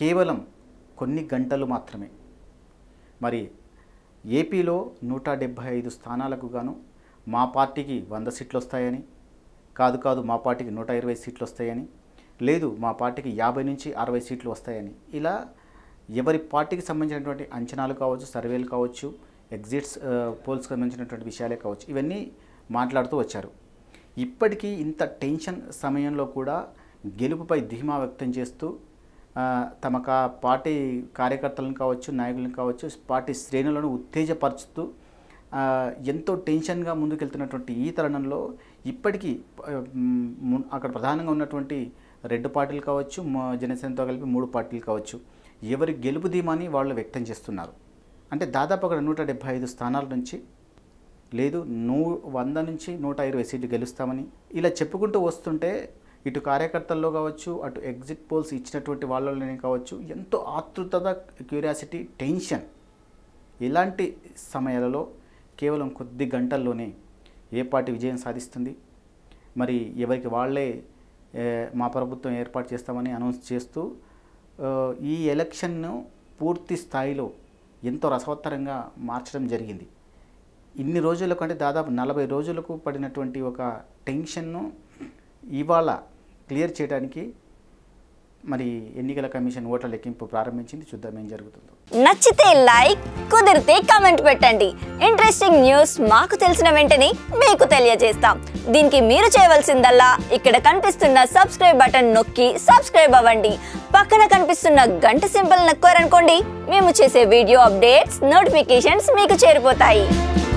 కేవలం కొన్ని గంటలు మాత్రమే మరి ఏపీలో నూట డెబ్భై ఐదు స్థానాలకు గాను మా పార్టీకి వంద సీట్లు వస్తాయని కాదు కాదు మా పార్టీకి నూట ఇరవై సీట్లు వస్తాయని లేదు మా పార్టీకి యాభై నుంచి అరవై సీట్లు వస్తాయని ఇలా ఎవరి పార్టీకి సంబంధించినటువంటి అంచనాలు కావచ్చు సర్వేలు కావచ్చు ఎగ్జిట్స్ పోల్స్కి సంబంధించినటువంటి విషయాలే కావచ్చు ఇవన్నీ మాట్లాడుతూ వచ్చారు ఇప్పటికీ ఇంత టెన్షన్ సమయంలో కూడా గెలుపుపై ధీమా వ్యక్తం చేస్తూ ఆ, తమ కా పార్టీ కార్యకర్తలను కావచ్చు నాయకులను కావచ్చు పార్టీ శ్రేణులను ఉత్తేజపరుచుతూ ఆ, ఎంతో టెన్షన్గా ముందుకెళ్తున్నటువంటి ఈ తరుణంలో ఇప్పటికీ ఆ, మ్, ము- అక్కడ ప్రధానంగా ఉన్నటువంటి రెండు పార్టీలు కావచ్చు మ- జనసేనతో కలిపి మూడు పార్టీలు కావచ్చు ఎవరి గెలుపు ధీమాని వాళ్ళు వ్యక్తం చేస్తున్నారు అంటే దాదాపు అక్కడ నూట డెబ్భై ఐదు స్థానాల నుంచి లేదు నూ వంద నుంచి నూట ఇరవై సీట్లు గెలుస్తామని ఇలా చెప్పుకుంటూ వస్తుంటే ఇటు కార్యకర్తల్లో కావచ్చు అటు ఎగ్జిట్ పోల్స్ ఇచ్చినటువంటి వాళ్ళలోనే కావచ్చు ఎంతో ఆతృతత క్యూరియాసిటీ టెన్షన్ ఇలాంటి సమయాలలో కేవలం కొద్ది గంటల్లోనే ఏ పార్టీ విజయం సాధిస్తుంది మరి ఎవరికి వాళ్ళే ఏ, మా ప్రభుత్వం ఏర్పాటు చేస్తామని అనౌన్స్ చేస్తూ ఆ, ఈ ఎలక్షన్ను పూర్తి స్థాయిలో ఎంతో రసవత్తరంగా మార్చడం జరిగింది ఇన్ని రోజుల కంటే దాదాపు నలభై రోజులకు పడినటువంటి ఒక టెన్షన్ను ఇవాళ క్లియర్ చేయడానికి మరి ఎన్నికల కమిషన్ ఓట్ల లెక్కింపు ప్రారంభించింది చూద్దాం ఏం జరుగుతుందో నచ్చితే లైక్ కుదిరితే కామెంట్ పెట్టండి ఇంట్రెస్టింగ్ న్యూస్ మాకు తెలిసిన వెంటనే మీకు తెలియజేస్తాం దీనికి మీరు చేయవలసిందల్లా ఇక్కడ కనిపిస్తున్న సబ్స్క్రైబ్ బటన్ నొక్కి సబ్స్క్రైబ్ అవ్వండి పక్కన కనిపిస్తున్న గంట సింబల్ నొక్కారనుకోండి మేము చేసే వీడియో అప్డేట్స్ నోటిఫికేషన్స్ మీకు చేరిపోతాయి